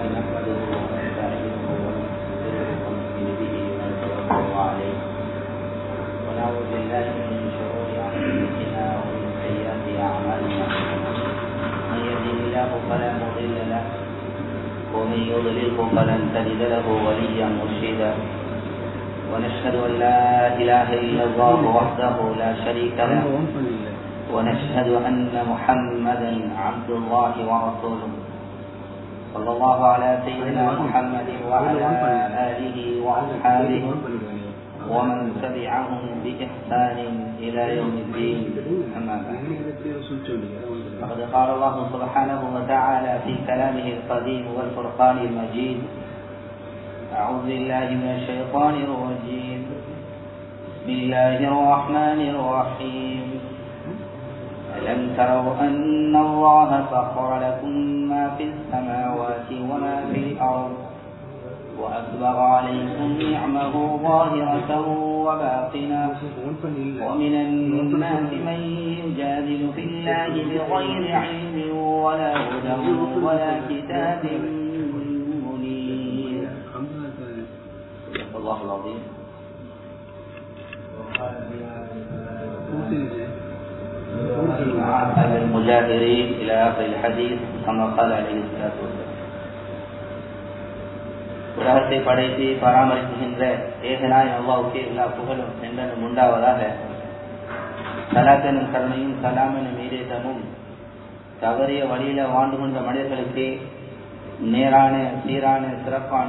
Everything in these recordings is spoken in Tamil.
نحمده ونستعينه ونستغفره ونؤمن به ونتوكل عليه ونعوذ بالله من شرور انفسنا ومن سيئات اعمالنا من يهده الله فلا مضل له ومن يضلله فلن تجد له وليا مرشدا ونشهد ان لا اله الا الله وحده لا شريك له ونشهد أن محمدا عبد الله ورسوله صلى الله على سيدنا محمد وعلى آله وأصحابه ومن تبعهم بإحسان إلى يوم الدين أما بعد فقد قال الله سبحانه وتعالى في كلامه القديم والفرقان المجيد أعوذ بالله من الشيطان الرجيم بسم الله الرحمن الرحيم ألم تروا أن الله سخر لكم ما في السماوات وما في الأرض وأسبغ عليكم نعمه ظاهرة وباطنة ومن الناس من يجادل في الله بغير علم ولا هدى ولا كتاب منير الله العظيم على المجاهرين إلى آخر الحديث كما قال عليه الصلاة والسلام உலகத்தை படைத்து பராமரிக்கின்ற ஏகனாய் அல்லாவுக்கே எல்லா புகழும் என்றனும் உண்டாவதாக சலாத்தனும் கருணையும் சலாமனும் மீதேதமும் தவறிய வழியில வாழ்ந்து கொண்ட மனிதர்களுக்கு நேரான சீரான சிறப்பான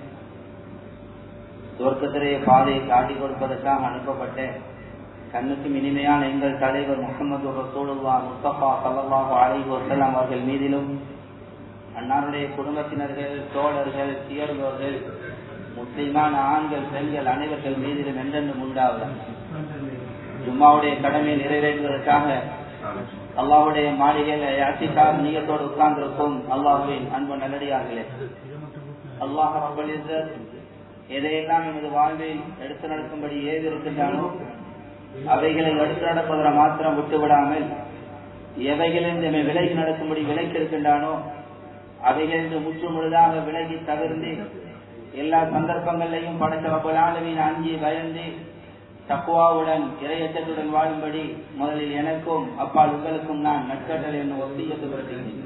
துவக்கத்திலே பாதையை காட்டிக் கொடுப்பதற்காக அனுப்பப்பட்ட கண்ணுக்கும் இனிமையான எங்கள் தலைவர் முகமது ரசூலுல்லா முஸ்தபா சல்லாஹு அலி வசலாம் அவர்கள் மீதிலும் அன்னாருடைய குடும்பத்தினர்கள் தோழர்கள் சியர்வர்கள் முஸ்லிமான ஆண்கள் பெண்கள் அனைவர்கள் மீதிலும் என்றென்றும் உண்டாவது ஜும்மாவுடைய கடமையை நிறைவேற்றுவதற்காக அல்லாவுடைய மாளிகையில யாத்திக்காக நீயத்தோடு உட்கார்ந்திருக்கும் அல்லாஹுவின் அன்பு நல்லடியார்களே அல்லாஹ் ரபலிசர் எதையெல்லாம் எமது வாழ்வில் எடுத்து நடக்கும்படி ஏது இருக்கின்றானோ அவைகளை எடுத்து நடப்பதை மாத்திரம் விட்டுவிடாமல் எவைகளிலிருந்து விலகி நடக்கும்படி விலக்கி இருக்கின்றானோ அவைகளிலிருந்து முற்று முழுதாக விலகி தவிர்ந்து எல்லா சந்தர்ப்பங்களையும் படைத்த ரப்பலாளவின் அஞ்சி பயந்து தக்குவாவுடன் இரையச்சத்துடன் வாழும்படி முதலில் எனக்கும் அப்பால் உங்களுக்கும் நான் நட்கட்டல் என்னும் ஒத்தியத்து வருகின்றேன்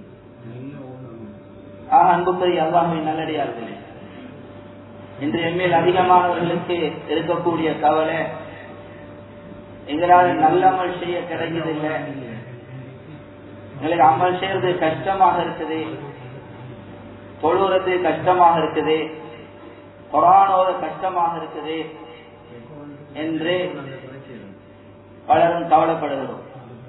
ஆக அன்புக்குரிய அல்லாஹின் நல்லடியார்களே இன்று என்மேல் அதிகமானவர்களுக்கு இருக்கக்கூடிய கவலை எங்களால் நல்ல அமல் செய்ய கிடைக்கிறதில்லை எங்களுக்கு அமல் செய்யறது கஷ்டமாக இருக்குது தொழுறது கஷ்டமாக இருக்குது கொரானோத கஷ்டமாக இருக்குது என்று பலரும் கவலைப்படுகிறோம்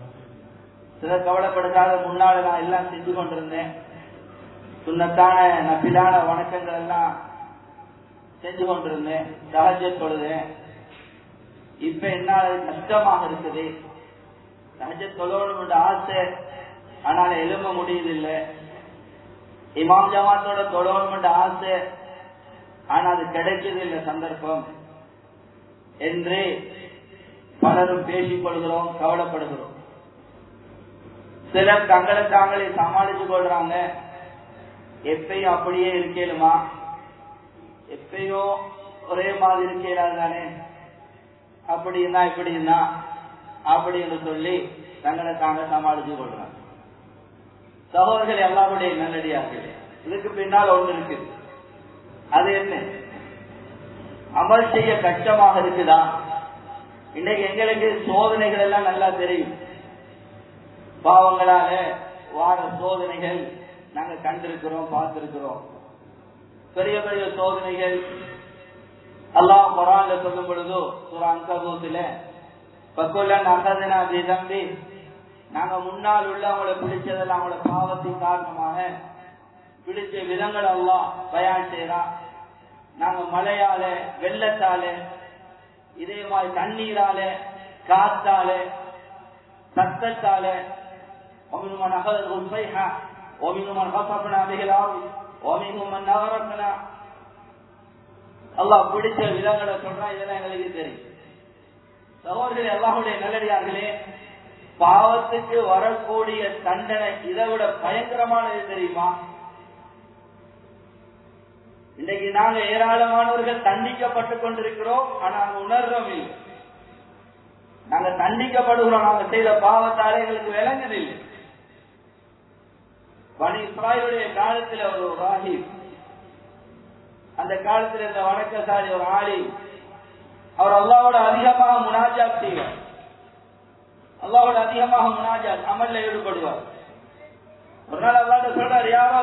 சிலர் கவலைப்படுத்தாத முன்னால நான் எல்லாம் செஞ்சு கொண்டிருந்தேன் சுண்ணத்தான நப்பிலான வணக்கங்கள் எல்லாம் செஞ்சு கொண்டிருந்தேன் சகஜ தொழுதேன் இப்ப என்னால கஷ்டமாக இருக்குது சகஜ தொழணும் ஆசை ஆனால எழும்ப முடியுதில்லை இமாம் ஜமாத்தோட தொழணும் ஆசை ஆனா அது கிடைச்சதில்லை சந்தர்ப்பம் என்று பலரும் பேசிக் கொள்கிறோம் கவலைப்படுகிறோம் சிலர் தங்களை தாங்களே சமாளிச்சு கொள்றாங்க எப்பயும் அப்படியே இருக்கேனுமா எப்பயோ ஒரே மாதிரி இருக்கேன் தானே அப்படின்னா இப்படின்னா அப்படின்னு சொல்லி தங்களை தாங்க சமாளிச்சு கொள்றாங்க சகோதரர்கள் எல்லாருடைய நல்லடியார்கள் இதுக்கு பின்னால் ஒன்று இருக்குது அது என்ன அமல் செய்ய கஷ்டமாக இருக்குதா இன்னைக்கு எங்களுக்கு சோதனைகள் எல்லாம் நல்லா தெரியும் பாவங்களால வார சோதனைகள் நாங்க கண்டிருக்கிறோம் பார்த்திருக்கிறோம் பெரிய பெரிய சோதனைகள் அல்லாஹ் குரான்ல சொல்லும் பொழுதோ சுரா அங்கபூத்துல பக்குலன் அகதனா தம்பி நாங்க முன்னால் உள்ள அவங்கள பிடிச்சதெல்லாம் அவங்களோட பாவத்தின் காரணமாக பிடிச்ச விதங்கள் எல்லாம் பயான் செய்யறான் நாங்க மழையால வெள்ளத்தால இதே மாதிரி தண்ணீரால காத்தால சத்தத்தால ومنهم من أخذته الصيحة ومنهم من خطفنا به الأرض ومنهم من أغرقنا அல்லாஹ் பிடிச்ச விதங்களை சொல்றா இதெல்லாம் எங்களுக்கு தெரியும் சகோதரி அல்லாஹுடைய நல்லடியார்களே பாவத்துக்கு வரக்கூடிய தண்டனை இதை விட பயங்கரமானது தெரியுமா இன்றைக்கு நாங்க ஏராளமானவர்கள் தண்டிக்கப்பட்டுக் கொண்டிருக்கிறோம் ஆனா நாங்க உணர்றோம் இல்லை நாங்க தண்டிக்கப்படுகிறோம் நாங்க செய்த பாவத்தாலே எங்களுக்கு விளங்குதில்லை பனி இஸ்ராயலுடைய காலத்தில் ஒரு ராஹிப் அந்த காலத்தில் இருந்த வணக்கசாலி ஒரு ஆளி அவர் அல்லாவோட அதிகமாக முனாஜாத் செய்வார் அல்லாவோட அதிகமாக முனாஜாத் அமல்ல ஈடுபடுவார் ஒரு நாள் அல்லாட்ட சொல்றார் யாரோ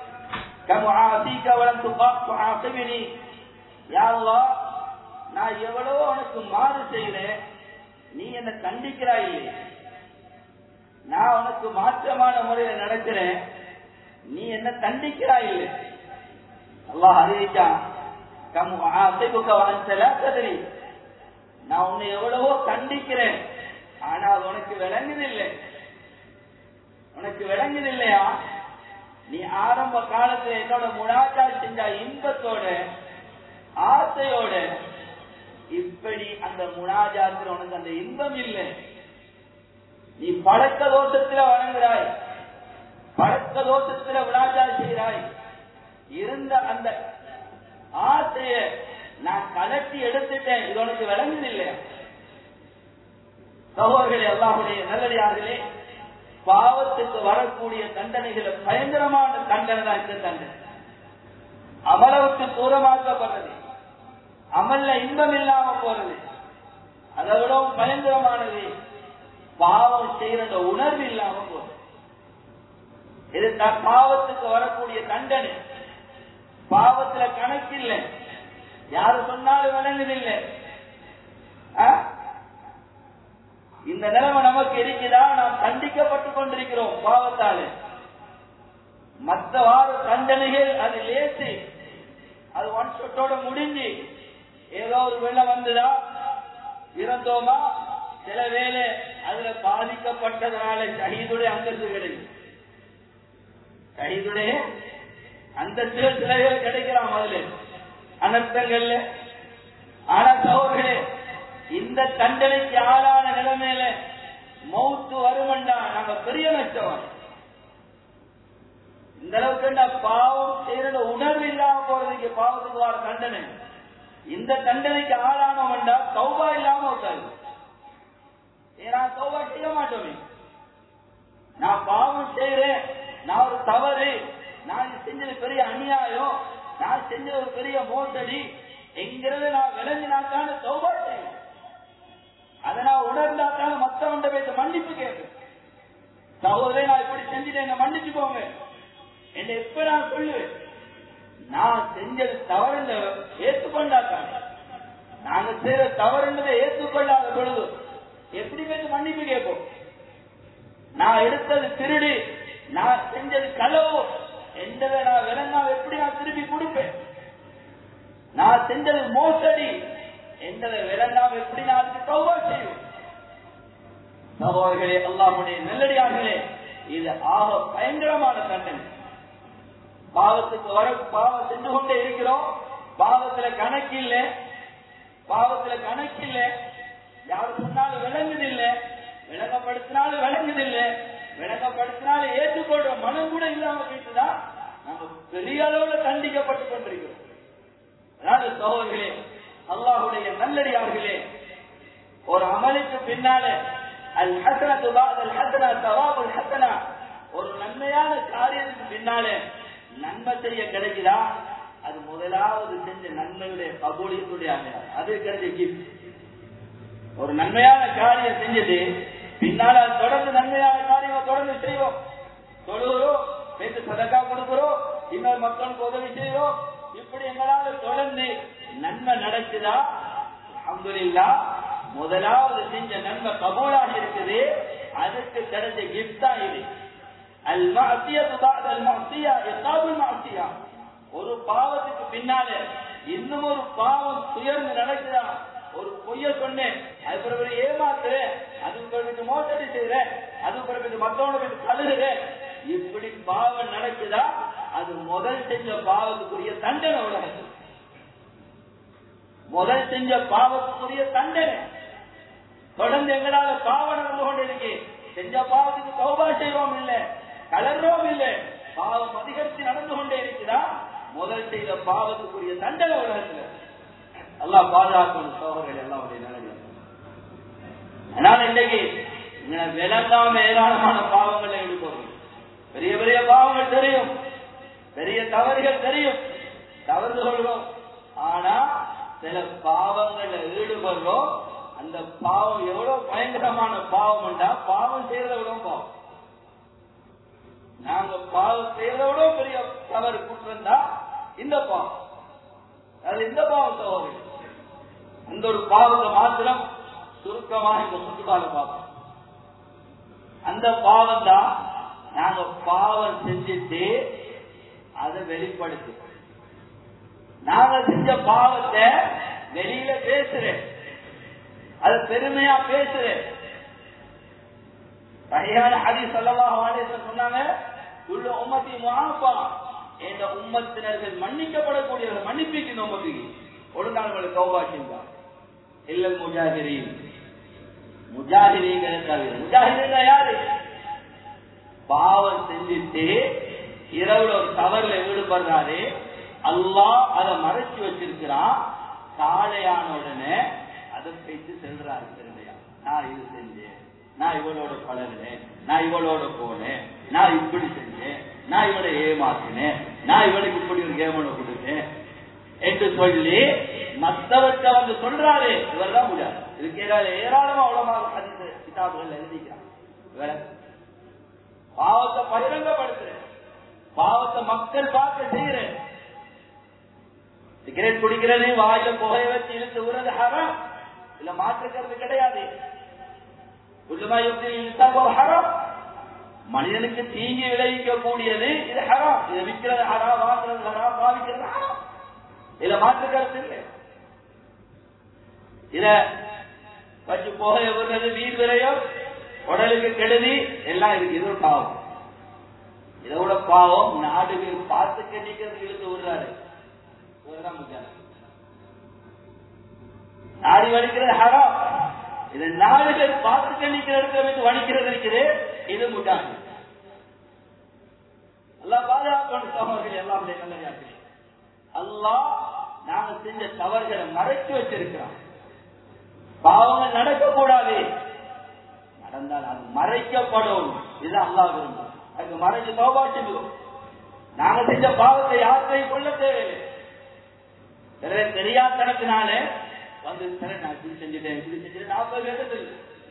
நான் எவ்வளவோ உனக்கு மாறு செய்கிறேன் நீ என்ன கண்டிக்கிறாய் இல்லையே நான் உனக்கு மாற்றமான முறையில நடக்கிறேன் நீ என்ன தண்டிக்கிறாய் இல்லை அல்லாஹ் அறிவிச்சான் கம் அசைபுக்க வளர்ச்சல கதிரி நான் உன்னை எவ்வளவோ கண்டிக்கிறேன் ஆனால் உனக்கு விளங்குதில்லை உனக்கு விளங்குதில்லையா நீ ஆரம்ப காலத்துல என்னோட முனாஜா செஞ்ச இன்பத்தோட ஆசையோட இப்படி அந்த முனாஜாத்துல உனக்கு அந்த இன்பம் இல்லை நீ பழக்க தோஷத்துல வணங்குறாய் பழக்க தோஷத்துல விழாஜா செய்கிறாய் இருந்த அந்த ஆசைய நான் கலட்டி எடுத்துட்டேன் இது உனக்கு விளங்குதில்லை சகோதரர்களே அல்லாஹுடைய நல்லடியார்களே பாவத்துக்கு வரக்கூடிய தண்டனைகளை பயங்கரமான தண்டனை தான் இந்த தண்டனை அமலவுக்கு தூரமாக்கப்படுறது அமல்ல இன்பம் இல்லாம போறது அதை விடவும் பயங்கரமானது பாவம் செய்யற உணர்வு இல்லாம போறது இது பாவத்துக்கு வரக்கூடிய தண்டனை பாவத்துல கணக்கில்லை யாரு சொன்னாலும் விளங்குதில்லை இந்த நிலைமை நமக்கு இருக்குதா நாம் தண்டிக்கப்பட்டுக் கொண்டிருக்கிறோம் பாவத்தாலே மற்ற வார தண்டனைகள் அது லேசு அது ஒன் சொட்டோட முடிஞ்சு ஏதோ ஒரு வெள்ளம் வந்ததா இறந்தோமா சில வேலை அதுல பாதிக்கப்பட்டதனால ஷஹீதுடைய அந்தஸ்து கிடைக்கும் ஷஹீதுடைய அந்தஸ்து சில பேர் கிடைக்கலாம் அதுல அனர்த்தங்கள்ல ஆனா சகோதரர்களே இந்த தண்டனைக்கு ஆளான நிலைமையில மௌத்து வருமண்டா நாங்க பெரிய நஷ்டம் இந்த அளவுக்கு பாவம் செய்யற உணர்வு இல்லாம போறதுக்கு பாவத்துக்கு வர தண்டனை இந்த தண்டனைக்கு ஆளானவன்டா சௌபா இல்லாம இருக்காது ஏன்னா சௌபா செய்ய மாட்டோமே நான் பாவம் செய்யறேன் நான் ஒரு தவறு நான் செஞ்சது பெரிய அநியாயம் நான் செஞ்சது ஒரு பெரிய மோசடி என்கிறத நான் விளங்கினாக்கான சௌபா செய்வேன் அதை நான் உணர்ந்தாக்கான மத்தவண்ட பேச மன்னிப்பு கேட்பேன் சகோதரே நான் இப்படி செஞ்சுட்டேன் என்ன மன்னிச்சு போங்க என்ன எப்ப நான் சொல்லுவேன் நான் செஞ்சது தவறுந்த ஏற்றுக்கொண்டாக்காங்க நாங்க செய்யற தவறுன்றதை ஏற்றுக்கொள்ளாத பொழுது எப்படி பேச மன்னிப்பு கேட்போம் நான் எடுத்தது திருடி நான் செஞ்சது களவு என்றதை நான் விளங்கா எப்படி நான் திருப்பி கொடுப்பேன் நான் செஞ்சது மோசடி என்றதை விளங்காம எப்படி நான் அதுக்கு தௌபா செய்வேன் சகோதரர்களே அல்லாமுடைய நல்லடியார்களே இது ஆக பயங்கரமான தண்டனை பாவத்துக்கு வர பாவம் செஞ்சு கொண்டே இருக்கிறோம் பாவத்துல கணக்கு இல்ல பாவத்துல கணக்கு இல்ல யாரு சொன்னாலும் விளங்குதில்ல விளங்கப்படுத்தினாலும் விளங்குதில்ல விளங்கப்படுத்தினாலும் ஏற்றுக்கொள்ற மனம் கூட இல்லாம போயிட்டுதா நம்ம பெரிய அளவுல தண்டிக்கப்பட்டு கொண்டிருக்கிறோம் அதாவது சகோதரர்களே அல்லாஹுடைய நல்லடியார்களே ஒரு அமலுக்கு பின்னால அல் ஹசன அல் ஹசனா சவாபுல் ஹசனா ஒரு நன்மையான காரியத்துக்கு பின்னாலே நன்மை செய்ய கிடைக்குதா அது முதலாவது செஞ்ச நன்மையுடைய கபூலியத்துடைய அது கிடைச்ச கிஃப்ட் ஒரு நன்மையான காரியம் செஞ்சது பின்னால அது தொடர்ந்து நன்மையான காரியம் தொடர்ந்து செய்வோம் தொழுகிறோம் பேச்சு சதக்கா கொடுக்கிறோம் இன்னொரு மக்களுக்கு உதவி செய்வோம் இப்படி எங்களால தொடர்ந்து நன்மை நடக்குதா அப்துல்லா முதலாவது செஞ்ச நன்மை கபூலாக இருக்குது அதுக்கு கிடைச்ச கிஃப்ட் தான் இது ஒரு பாவத்துக்கு பின்னால இன்னும் ஒரு பாவம் துயர்ந்து நடக்குதா ஒரு பொய்ய சொன்னேன் அது பிறகு ஏமாத்துறேன் அது பிறகு மோசடி செய்யறேன் அது பிறகு மத்தவங்க கழுகுறேன் இப்படி பாவம் நடக்குதா அது முதல் செஞ்ச பாவத்துக்குரிய தண்டனை உலகத்தில் முதல் செஞ்ச பாவத்துக்குரிய தண்டனை தொடர்ந்து எங்களால பாவம் நடந்து கொண்டிருக்கு செஞ்ச பாவத்துக்கு சௌபா செய்வோம் இல்ல கலர்றோம் இல்ல பாவம் அதிகரித்து நடந்து கொண்டே இருக்குதா முதல் செய்த பாவத்துக்குரிய தண்டனை உலகத்துல எல்லாம் பாதுகாக்கணும் சோழர்கள் எல்லாம் உடைய நிலைமை அதனால இன்றைக்கு விளங்காம ஏராளமான பாவங்களை ஈடுபடும் பெரிய பெரிய பாவங்கள் தெரியும் பெரிய தவறுகள் தெரியும் தவறு கொள்வோம் ஆனா சில பாவங்கள்ல ஈடுபடுறோம் அந்த பாவம் எவ்வளவு பயங்கரமான பாவம் பாவம் செய்யறத விட பாவம் நாங்க பாவம் செய்யறத விட பெரிய தவறு குற்றம் தான் இந்த பாவம் அது இந்த பாவம் சகோதரி அந்த ஒரு பாவத்தை மாத்திரம் சுருக்கமாக இந்த சுற்றுலால பார்ப்போம் அந்த பாவம் தான் நாங்க பாவம் செஞ்சுட்டு அதை வெளிப்படுத்து நாங்க செஞ்ச பாவத்தை வெளியில பேசுறேன் அது பெருமையா பேசுறேன் சரியான ஹரி சொல்லலாம் சொன்னாங்க உள்ள உம்மத்தி மாப்பா என்ற உம்மத்தினர்கள் மன்னிக்கப்படக்கூடியவர்கள் மன்னிப்பிக்கணும் உம்மத்துக்கு ஒழுங்கானவர்கள் கௌபாக்கியம் இல்ல முஜாகிரி முஜாகிரிங்கிற தவிர முஜாகிரிங்க யாரு பாவம் செஞ்சுட்டு இரவுல ஒரு தவறுல ஈடுபடுறாரு அல்லாஹ் அதை மறைச்சு வச்சிருக்கிறான் காலையான உடனே அதை பேச்சு செல்றாரு திருடையா நான் இது செஞ்சேன் நான் இவளோட பழகினேன் நான் இவளோட போனேன் நான் இப்படி செஞ்சேன் நான் இவளை ஏமாத்தினேன் நான் இவளுக்கு இப்படி ஒரு கேமனை கொடுத்தேன் என்று சொல்லி மத்தவர்கிட்ட வந்து சொல்றாரு இவர் தான் முடியாது இதுக்கு ஏதாவது ஏராளமா உலமாக அதிர்ந்து கிதாபுகள் எழுதிக்கிறார் இவர பாவத்தை பகிரங்கப்படுத்துறேன் பாவத்தை மக்கள் பார்க்க செய்கிறேன் சிகரெட் குடிக்கிறது வாயில புகைய வச்சு இழுத்து விடுறது ஹரம் இல்ல மாற்றுக்கிறது கிடையாது ஹரம் மனிதனுக்கு தீங்கி விளைவிக்க கூடியது இது ஹரம் இதை விற்கிறது ஹரம் வாங்குறது ஹரம் பாவிக்கிறது ஹரம் இதுல மாற்று கருத்து இல்லை இத வச்சு புகைய விடுறது வீர் விரையும் உடலுக்கு கெடுதி எல்லாம் இருக்கு இது ஒரு பாவம் இதோட பாவம் நாடுகள் பார்த்து கண்டிக்கிறது இழுத்து விடுறாரு நாடி வலிக்கிறது ஹரம் இது நாடுகள் பார்த்து கண்டிக்கிற இடத்துல வைத்து வணிக்கிறது இருக்குது இது முட்டாங்க எல்லாம் பாதுகாப்பு சகோதரர்கள் எல்லாம் நல்ல அல்லாஹ் நாங்க செஞ்ச தவறுகளை மறைச்சு வச்சிருக்கிறோம் பாவங்கள் நடக்கக்கூடாது நடந்தால் அது மறைக்கப்படும் இது அல்லாஹ் விரும்பும் அதுக்கு மறைச்சு தோபா செஞ்சுக்கும் நாங்க செஞ்ச பாவத்தை யார்கிட்டையும் கொள்ள தேவையில்லை தெரியாதனத்தினால வந்து சார் நான் இப்படி செஞ்சுட்டேன் இப்படி செஞ்சுட்டேன் நாற்பது கேட்டது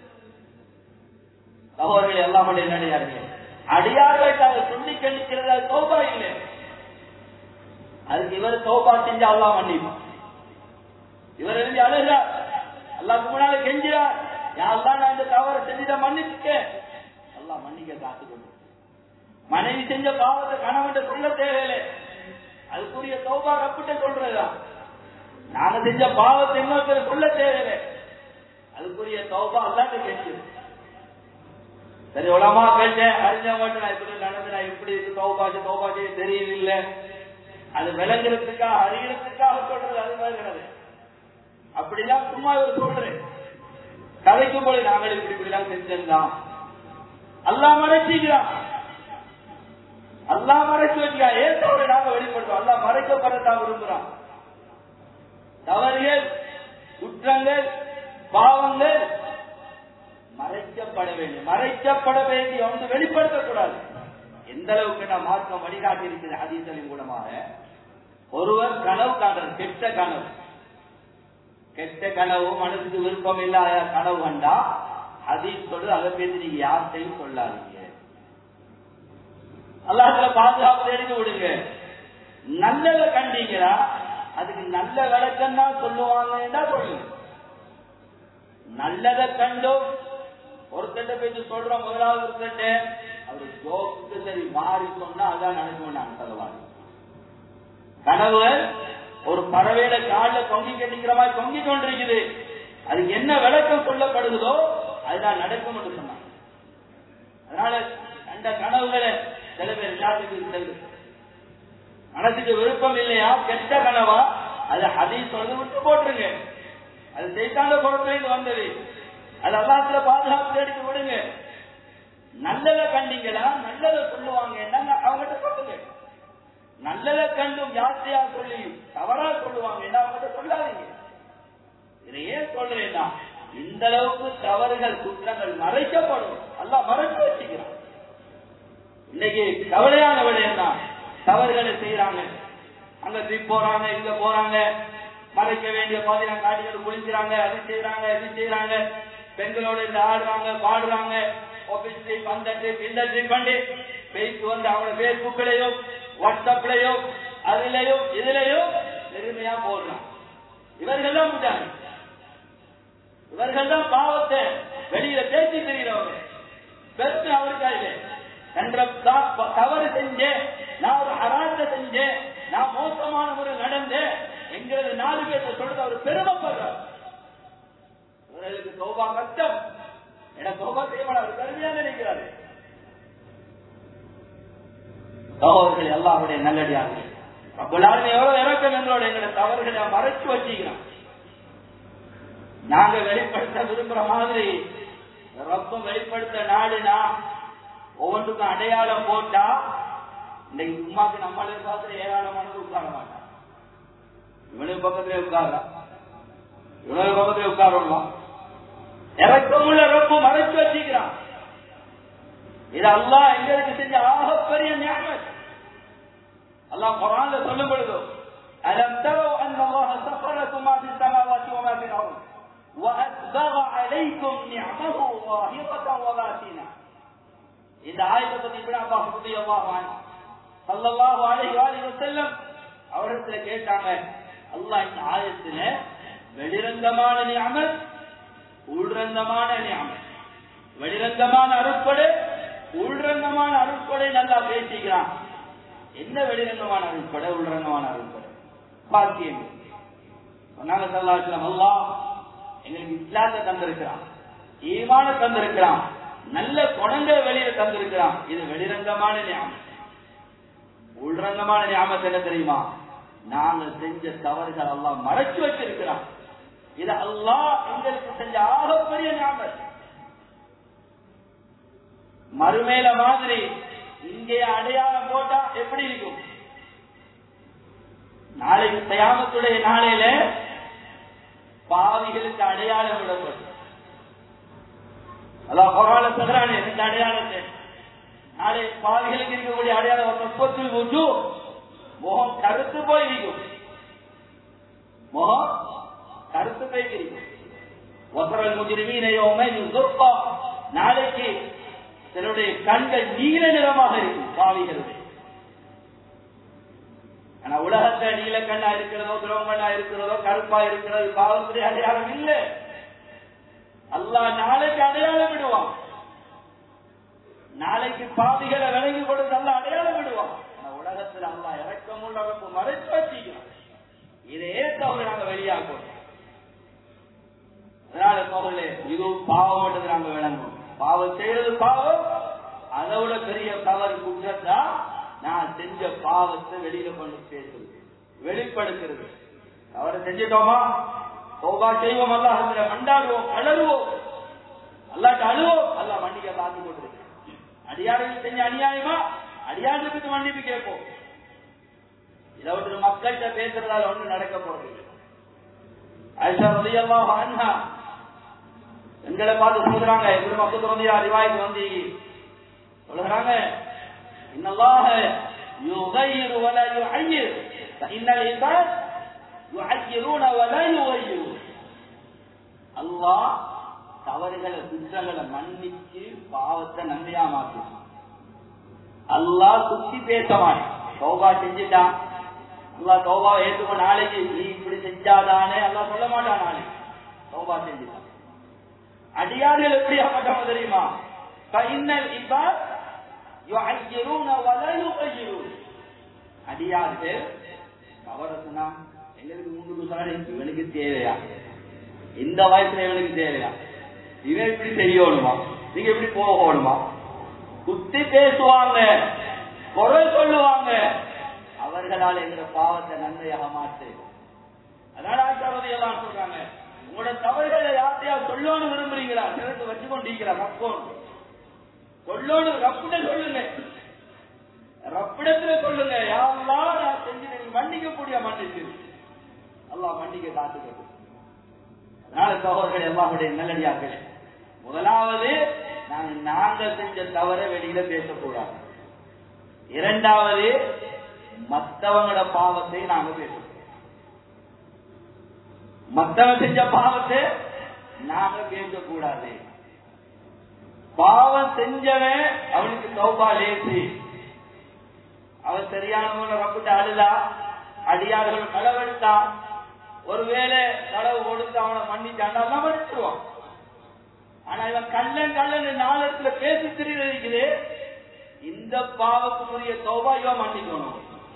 சகோதரர்கள் எல்லாம் என்னடியார்கள் அடியார்கள் அதை சொல்லி கணிக்கிறது அது தோபா இல்லை அதுக்கு இவர் தோபா செஞ்சு அல்லா மன்னிப்பான் இவர் எழுதி அழுகிறார் அல்லாக்கு முன்னால கெஞ்சிறார் யாரெல்லாம் நான் இந்த தவறை செஞ்சுட்ட மன்னிச்சுட்டேன் எல்லாம் மன்னிக்க காத்துக்கொண்டு மனைவி செஞ்ச பாவத்தை கணவன் சொல்ல தேவையில்லை அதுக்குரிய தௌபா ரப்பிட்ட சொல்றதுதான் நாங்க செஞ்ச பாவத்தை இன்னொருத்தர் சொல்ல தேவையில்லை அதுக்குரிய தௌபா அல்லாட்ட கேட்டு சரி உலமா கேட்டேன் அறிஞ்சவங்க நான் இப்படி நடந்து நான் இப்படி இருக்கு தௌபாச்சு தௌபாச்சு தெரியல அது விளங்குறதுக்காக அறியறதுக்காக சொல்றது அது மாதிரி கிடையாது அப்படிலாம் சும்மா இவர் சொல்றேன் கதைக்கும் போது நாங்கள் இப்படி இப்படிலாம் செஞ்சிருந்தோம் அல்லா மறைச்சிக்கிறான் அல்லா மறைச்சு வச்சுக்கா ஏன் தவறு நாங்க வெளிப்படுத்தோம் அல்லா மறைக்கப்படத்தான் விரும்புறான் தவறுகள் குற்றங்கள் பாவங்கள் மறைக்கப்பட வேண்டும் மறைக்கப்பட வேண்டிய ஒன்று வெளிப்படுத்தக்கூடாது எந்த அளவுக்கு நான் மார்க்கம் வழிகாட்டி இருக்கிற ஹதீசலின் மூலமாக ஒருவர் கனவு காண்றார் கெட்ட கனவு கெட்ட கனவு மனசுக்கு விருப்பம் இல்லாத கனவு கண்டா ஹதீஸ் சொல்லு அதை பேசி நீங்க யார்கிட்டையும் சொல்லாதீங்க அல்லாஹ்ல பாதுகாப்பு தெரிஞ்சு விடுங்க நல்லதை கண்டீங்களா அதுக்கு நல்ல விளக்கம் தான் சொல்லுவாங்கன்னா சொல்லுங்க நல்லதை கண்டும் ஒருத்தட்ட பேச்சு சொல்றோம் முதலாவது ஒருத்தட்ட அவர் ஜோக்கு சரி மாறி சொன்னா அதான் நடக்கும் நாங்க சொல்லுவாங்க கனவு ஒரு பறவையில காலில் தொங்கி கட்டிக்கிற மாதிரி தொங்கி கொண்டிருக்குது அதுக்கு என்ன விளக்கம் சொல்லப்படுகிறதோ அதுதான் நடக்கும் என்று சொன்னாங்க அதனால அந்த கனவுகளை சில பேர் எல்லாத்துக்கும் செல்லுது மனசுக்கு விருப்பம் இல்லையா கெட்ட கனவா அது ஹதீஸ் சொல்றது விட்டு போட்டுருங்க அது செய்தாண்ட பொருட்களில் வந்தது அது அல்லாத்துல பாதுகாப்பு தேடிக்கு விடுங்க நல்லதை கண்டீங்களா நல்லதை சொல்லுவாங்க என்னங்க அவங்ககிட்ட சொல்லுங்க நல்லதை கண்டும் யாத்திரையா சொல்லி தவறா சொல்லுவாங்க என்ன அவங்க சொல்லாதீங்க இதை ஏன் சொல்றேன்னா இந்த அளவுக்கு தவறுகள் குற்றங்கள் மறைக்கப்படும் அல்ல மறைச்சு வச்சுக்கிறான் இன்னைக்கு கவலையான விடயம் தான் தவறுகளை செய்யறாங்க அங்க ட்ரிப் போறாங்க இங்க போறாங்க மறைக்க வேண்டிய பாதிரம் காட்டிகள் குளிக்கிறாங்க அது செய்யறாங்க இது செய்யறாங்க பெண்களோட இந்த ஆடுறாங்க பாடுறாங்க ஆபீஸ் ட்ரிப் அந்த ட்ரிப் இந்த ட்ரிப் பண்ணி பேசி வந்து அவங்க பேஸ்புக்லயோ வாட்ஸ்அப்லயோ அதுலயோ இதுலயோ பெருமையா போடுறான் இவர்கள் தான் முட்டாங்க இவர்கள் தான் பாவத்தை வெளியில பேசி தெரிகிறவங்க பெருமை அவருக்காக என்ற தவறு செஞ்சேன் நான் ஒரு அராத்த செஞ்சேன் நான் மோசமான முறை நடந்தேன் என்கிறது நாலு பேர்த்த சொல்றது அவர் பெருமைப்படுறார் இவர்களுக்கு சோபா கஷ்டம் என சோபா செய்யப்பட அவர் பெருமையா நினைக்கிறாரு சகோதரர்கள் எல்லாருடைய நல்லடியார்கள் அப்பலாருமே எவ்வளவு இறக்கம் எங்களோட எங்களை தவறுகளை மறைச்சு வச்சுக்கிறோம் நாங்க வெளிப்படுத்த விரும்புற மாதிரி ரப்பம் வெளிப்படுத்த நாடுனா ஒவ்வொன்றுக்கும் அடையாளம் போட்டா இன்னைக்கு உமாக்கு நம்மளே பார்த்து ஏராளமானது உட்கார மாட்டான் இவனுக்கு பக்கத்திலே உட்காரா இவனுக்கு பக்கத்திலே உட்காரலாம் இறக்கமுள்ள ரப்பு மறைச்சு வச்சுக்கிறான் இது அல்லா எங்களுக்கு செஞ்ச ஆகப்பெரிய ஞாபகம் அல்லாஹ் குரான்ல சொல்லும் பொழுது ألم تروا أن الله سخر لكم ما في السماوات وما في الأرض وأسبغ عليكم نعمه ظاهرة وباطنة இந்த ஆயத்தை பத்தி இப்படி அப்பா சுத்தியல்லாஹ் சல்லல்லாஹு அலைஹி வாலிஹி வஸல்லம் அவரிடத்துல கேட்டாங்க அல்லாஹ் இந்த ஆயத்துல வெளிரங்கமான நியமத் உள்ரங்கமான நியமத் வெளிரங்கமான அருட்படை உள்ரங்கமான அருட்படை நல்லா பேசிக்கிறான் என்ன வெளிரங்கமான அருட்படை உள்ரங்கமான அருட்படை பாக்கியம் சொன்னாங்க சல்லாஹ் அல்லாஹ் எங்களுக்கு இஸ்லாத்தை தந்திருக்கிறான் ஈமான தந்திருக்கிறான் நல்ல குணங்களை வெளியில தந்திருக்கிறான் இது வெளிரங்கமான ஞாபகம் உள்ரங்கமான ஞாபகம் என்ன தெரியுமா நாங்க செஞ்ச தவறுகள் எல்லாம் மறைச்சு வச்சிருக்கிறான் இது அல்லாஹ் எங்களுக்கு செஞ்ச ஆகப்பெரிய ஞாபகம் மறுமேல மாதிரி இங்கே அடையாளம் போட்டா எப்படி இருக்கும் நாளைக்கு தயாமத்துடைய நாளையில பாவிகளுக்கு அடையாளம் விடப்படும் அதான் குரான சொல்றானே இந்த அடையாளத்தை நாளை பாவிகளுக்கு இருக்கக்கூடிய அடையாளம் முப்பத்தில் ஊற்று முகம் கருத்து போய் இருக்கும் முகம் கருத்து போய் இருக்கும் ஒத்தரல் முஜிரிமீனையோமை துர்பா நாளைக்கு சிலருடைய கண்கள் நீல நிறமாக இருக்கும் பாவிகளுடைய ஆனா உலகத்துல நீல கண்ணா இருக்கிறதோ துரோகண்ணா இருக்கிறதோ கருப்பா இருக்கிறது பாவத்துடைய அடையாளம் இல்லை அல்லா நாளைக்கு அடையாளம் விடுவான் நாளைக்கு பாவிகளை விலகி கொடுத்து அல்ல அடையாளம் விடுவான் உலகத்தில் அல்லா இறக்கமுள்ள அளவுக்கு மறைச்சு வச்சிக்கலாம் இதே தவிர நாங்க வெளியாகும் அதனால தோழர்களே இதுவும் பாவம் நாங்க விளங்கும் பாவம் செய்யறது பாவம் அதை விட பெரிய தவறு குற்றத்தா நான் செஞ்ச பாவத்தை வெளியில கொண்டு பேசுறது வெளிப்படுத்துறது தவறு செஞ்சிட்டோமா தோபா செய்வோம் அல்லாஹ் மண்டாடுவோம் அழறுவோம் அல்லாட்ட அழுவோம் அல்லா மன்னிக்க காத்து கொண்டிருக்க அடியார்கள் செஞ்ச அநியாயமா அடியார்களுக்கு மன்னிப்பு கேட்போம் இதை விட்டு மக்கள்கிட்ட பேசுறதால ஒண்ணு நடக்க போறது ஐஷா ரலியல்லாஹு அன்ஹா எங்களை பார்த்து சொல்றாங்க இப்படி மக்கள் வந்து அறிவாய்க்கு வந்து சொல்லுறாங்க இன்னல்லாஹ யுகையிரு வல யுஐயிர் இன்னல் இபாத் யுஐயிரூன வல யுகையிரு அல்லாஹ் தவறுகளை குற்றங்களை மன்னிச்சு பாவத்தை நன்மையா மாற்று அல்லாஹ் குத்தி பேச மாட்டான் சௌபா செஞ்சுட்டான் அல்லா தௌபா ஏற்றுக்கோ நாளைக்கு நீ இப்படி செஞ்சாதானே அல்லா சொல்ல மாட்டான் நாளைக்கு தௌபா செஞ்சுட்டான் அடியார்கள் எப்படி ஆகட்டவங்க தெரியுமா ஃபைனல் இப்ப யுஐயிரூன வல யுகையிரூன் அடியார்கள் தவறு சொன்னா எங்களுக்கு முன்னுக்கு சொன்னா இவனுக்கு தேவையா இந்த வயசுல இவனுக்கு தேவையா இவன் இப்படி செய்யணுமா நீங்க எப்படி போகணுமா குத்தி பேசுவாங்க குரல் சொல்லுவாங்க அவர்களால் எங்க பாவத்தை நன்மையாக மாற்று அதனால ஆச்சாரதி எல்லாம் சொல்றாங்க உங்களோட தவறுகளை யார்த்தையா சொல்லணும்னு விரும்புறீங்களா சிறந்து வச்சு கொண்டிருக்கிறா ரப்போன் சொல்லணும் ரப்பிட சொல்லுங்க ரப்பிடத்துல சொல்லுங்க யாரெல்லாம் மன்னிச்சு அல்லாஹ் மன்னிக்க காத்துக்கிறது அதனால சகோதரர்கள் எல்லாருடைய நல்லடியாக்கள் முதலாவது நாங்க நாங்க செஞ்ச தவற வெளியில பேசக்கூடாது இரண்டாவது மத்தவங்களோட பாவத்தை நாங்க பேசக்கூடாது மத்தவன் செஞ்ச பாவத்தை நாங்க பேசக்கூடாது பாவம் செஞ்சவன் அவனுக்கு சௌபா லேசு அவன் சரியானவன ரப்பிட்டு அழுதா அடியார்கள் களவெடுத்தா ஒருவேளை களவு கொடுத்து அவனை மன்னிச்சாண்டா மன்னிச்சிருவான் ஆனா இவன் கள்ளன் கள்ளன் நாலு இடத்துல பேசி திரிகிறது இந்த பாவத்துக்குரிய சௌபா இவன் மன்னிக்கணும்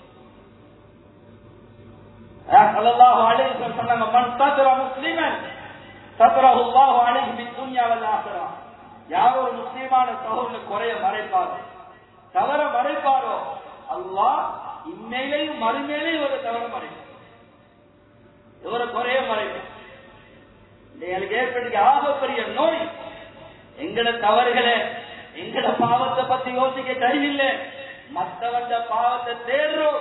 சல்லல்லாஹு அலைஹி வஸல்லம் சொன்னாங்க மன் சத்ர முஸ்லிமன் சத்ரஹு அல்லாஹு அலைஹி பித்துன்யா வல் ஆখিরা யார் ஒரு முஸ்லிமான சகோதரன் குறைய மறைப்பாரோ தவற மறைப்பாரோ அல்லாஹ் இம்மையிலையும் மறுமையிலையும் ஒரு தவற மறைப்பார் இவரை குறைய மறைப்பார் எங்களுக்கு ஏற்படுத்திய ஆகப்பெரிய நோய் எங்கட தவறுகளை எங்கட பாவத்தை பத்தி யோசிக்க தெரியல மத்தவண்ட பாவத்தை தேடுறோம்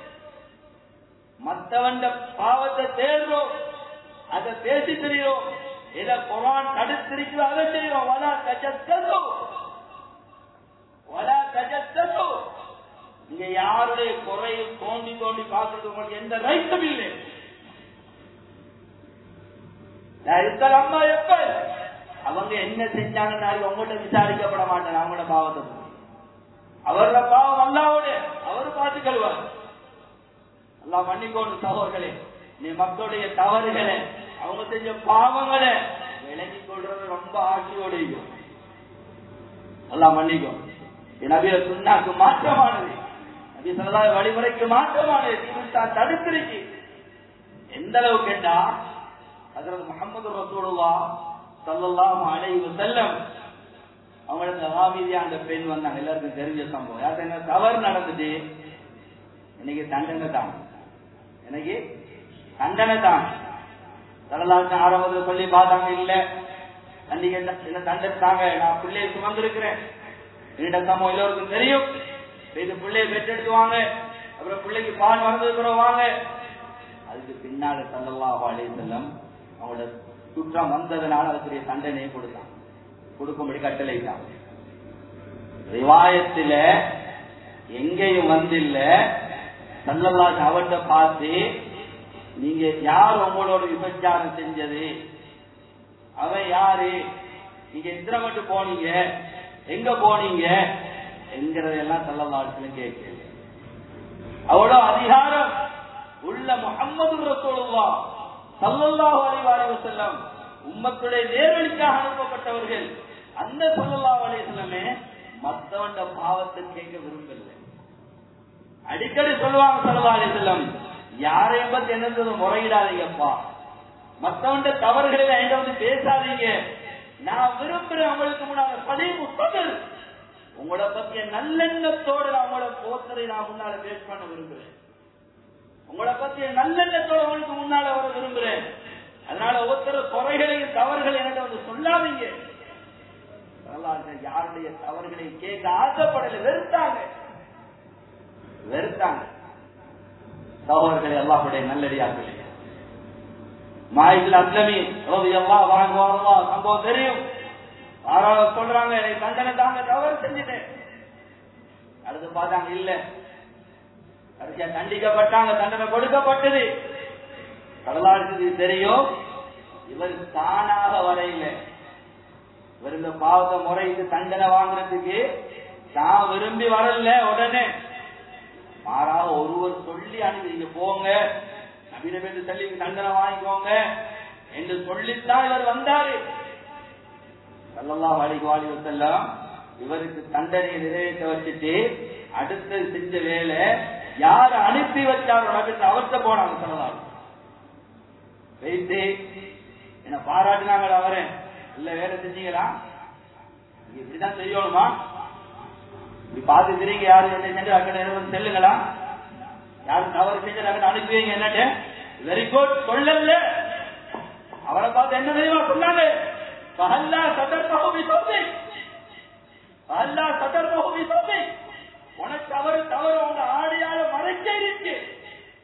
மத்தவண்ட பாவத்தை தேடுறோம் அதை பேசி தெரியும் இத குரான் தடுத்திருக்கிறோ அதை செய்யும் வலா கஜத்தோ வலா கஜத்தோ நீங்க யாருடைய குறையை தோண்டி தோண்டி பார்க்கறது உங்களுக்கு எந்த ரைட்டும் இல்லை அம்மா எப்ப அவங்க என்ன செஞ்சாங்கன்னு உங்கள்கிட்ட விசாரிக்கப்பட மாட்டேன் அவங்களோட பாவத்தை அவரோட பாவம் அல்லாவோட அவரு பார்த்து கழுவார் அல்லா மன்னிக்கோண்டு சகோதர்களே நீ மக்களுடைய தவறுகளை அவங்க செஞ்ச பாவங்களை விளங்கி கொள்றது ரொம்ப ஆட்சியோடையும் அல்லா மன்னிக்கும் நபிய சுண்ணாக்கு மாற்றமானது நபி சொல்லா வழிமுறைக்கு மாற்றமானது தீவிரத்தா தடுத்திருக்கு எந்த அளவு கேட்டா அதற்கு முகமது ரசூலுல்லா சல்லல்லாஹு அலைஹி வஸல்லம் அவங்களுக்கு ஆமீதியா அந்த பெண் வந்தாங்க எல்லாருக்கும் தெரிஞ்ச சம்பவம் யாருக்கு என்ன தவறு நடந்துட்டு இன்னைக்கு தண்டனை தான் எனக்கு தண்டனை தான் சல்லல்லாஹு ஆரம்பத்தில் சொல்லி பார்த்தாங்க இல்ல அன்னைக்கு என்ன தண்டனை தாங்க நான் பிள்ளையை சுமந்திருக்கிறேன் என்னோட சம்பவம் எல்லோருக்கும் தெரியும் இது பிள்ளையை பெற்றெடுத்துவாங்க அப்புறம் பிள்ளைக்கு பால் மறந்ததுக்கு வாங்க அதுக்கு பின்னால சல்லல்லாஹு அலைஹி வஸல்லம் அவங்களோட குற்றம் வந்ததுனால அதுக்குரிய தண்டனையை கொடுத்தான் கொடுக்கும்படி கட்டளைத்தான் ரிவாயத்துல எங்கேயும் வந்தில்ல சல்லல்லாஹு அவர்கிட்ட பார்த்து நீங்க யார் உங்களோட விபச்சாரம் செஞ்சது அவன் யாரு நீங்க எத்தனை மட்டும் போனீங்க எங்க போனீங்க என்கிறதெல்லாம் சல்லல்லாஹு கேட்கல அவ்வளவு அதிகாரம் உள்ள முகம்மது ரசூலுல்லா சல்லல்லாஹு அலைஹி வஸல்லம் உம்மத்துடைய நேரடிக்காக அனுப்பப்பட்டவர்கள் அந்த சல்லல்லாஹு அலைஹி வஸல்லமே மத்தவண்ட பாவத்தை கேட்க விரும்பல அடிக்கடி சொல்லுவாங்க சல்லல்லாஹு அலைஹி வஸல்லம் யாரையும் பத்தி என்னது முறையிடாதீங்கப்பா மத்தவண்ட தவறுகளை என்கிட்ட வந்து பேசாதீங்க நான் விரும்புறேன் உங்களுக்கு முன்னால பதவி புத்தகர் உங்களை பத்திய நல்லெண்ணத்தோடு நான் உங்களோட போத்தரை நான் முன்னால பேஸ் பண்ண விரும்புறேன் உங்களை பத்திய நல்லெண்ணத்தோட உங்களுக்கு முன்னால வர விரும்புறேன் அதனால ஒருத்தர் குறைகளையும் தவறுகளை என்கிட்ட வந்து சொல்லாதீங்க யாருடைய தவறுகளை கேட்க ஆசைப்படல வெறுத்தாங்க வெறுத்தாங்க சகோதரர்களை எல்லாருடைய நல்லடியார்களே மாயிகள் அஸ்லமி ரோதி எல்லாம் வாங்குவாரா சம்பவம் தெரியும் யாராவது சொல்றாங்க எனக்கு தண்டனை தாங்க தவறு செஞ்சுட்டேன் அடுத்து பார்த்தாங்க இல்ல கடைசியா தண்டிக்கப்பட்டாங்க தண்டனை கொடுக்கப்பட்டது கடலாடுக்கு தெரியும் இவர் தானாக வரையில இவர் இந்த பாவத்தை முறைக்கு தண்டனை வாங்குறதுக்கு தான் விரும்பி வரல உடனே மாறாக ஒருவர் சொல்லி அனுப்பி நீங்க போங்க நவீன பேர் சொல்லி தண்டனை வாங்கிக்கோங்க என்று சொல்லித்தான் இவர் வந்தாரு சல்லல்லாஹு அலைஹி வாலி வஸல்லம் இவருக்கு தண்டனையை நிறைவேற்ற வச்சுட்டு அடுத்து செஞ்ச வேலை யார அனுப்பி வச்சாரோ நபிட்டு அவர்த்த போனாங்க சொல்லலாம் வைத்து என்ன பாராட்டினாங்க அவரே இல்ல வேலை செஞ்சீங்களா நீங்க இப்படிதான் செய்யணுமா இப்படி பார்த்து தெரியுங்க யாரு என்ன செஞ்சு அக்கட வந்து செல்லுங்களா யாரு தவறு செஞ்சு அக்கட அனுப்புவீங்க என்னட்டு வெரி குட் சொல்லல அவரை பார்த்து என்ன தெரியுமா சொன்னாங்க பஹல்லா சதர் பகுதி சொல்லி பஹல்லா சதர் பகுதி சொல்லி உனக்கு தவறு தவறு உங்க ஆடையால மறைக்க இருக்கு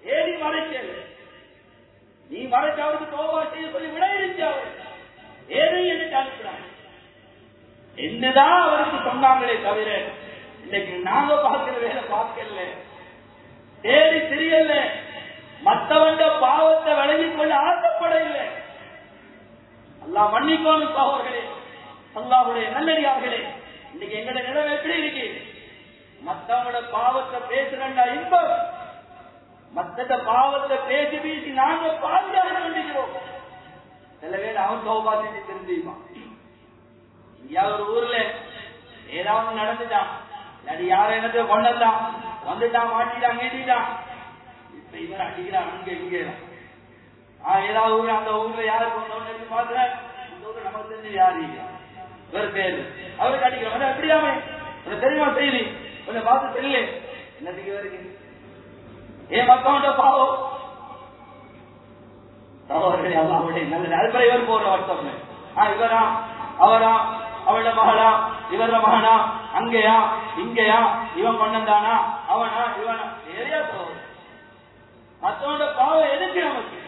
ஏன் நீ மறைக்கல நீ மறைச்சு அவருக்கு தோபா செய்ய சொல்லி விட இருந்துச்சு அவர் ஏதோ என்று அனுப்பினாங்க என்னதான் அவருக்கு சொன்னாங்களே தவிர இன்னைக்கு நாங்க பார்க்கிற வேலை பார்க்கல தேடி தெரியல மத்தவண்ட பாவத்தை விலகிக் கொள்ள ஆசைப்பட இல்லை அல்லாஹ் மன்னிக்கோணும் சகோதரர்களே அல்லாஹுடைய நல்லடியார்களே இன்னைக்கு எங்கட நிலைமை எப்படி இருக்கு மத்தவங்களோட பாவத்தை பேசுறா இன்பம் மத்த பாவத்தை பேசி பேசி நாங்க பாதுகாத்து கொண்டிருக்கிறோம் சில பேர் அவன் சௌபா செஞ்சு திருந்தியுமா எங்கேயாவது ஒரு ஊர்ல ஏதாவது நடந்துட்டான் இல்லாட்டி யாரும் என்னத்தை கொண்டதான் வந்துட்டான் மாட்டிட்டான் கேட்டிட்டான் இப்ப இவன் அடிக்கிறான் அங்க இங்க ஏதாவது ஊர்ல அந்த ஊர்ல யாரு கொண்டோன்னு பாக்குறேன் இந்த ஊர்ல நமக்கு தெரிஞ்சு யாரு இல்ல. இவர் பேரு அவருக்கு அடிக்கிறோம் எப்படியாமே உனக்கு தெரியுமா செய்தி கொஞ்சம் பார்த்து தெரியல என்னத்துக்கு இவருக்கு ஏன் மத்தவன்ட பாவம் சகோதரர்களே அல்லாவுடைய நல்ல அதுபோல இவர் போற வாட்ஸ்அப்ல ஆ இவரா அவரா அவள மகளா இவர மகனா அங்கேயா இங்கேயா இவன் கொண்டானா அவனா இவனா ஏரியா சகோதரர் மத்தவனோட பாவம் எதுக்கு நமக்கு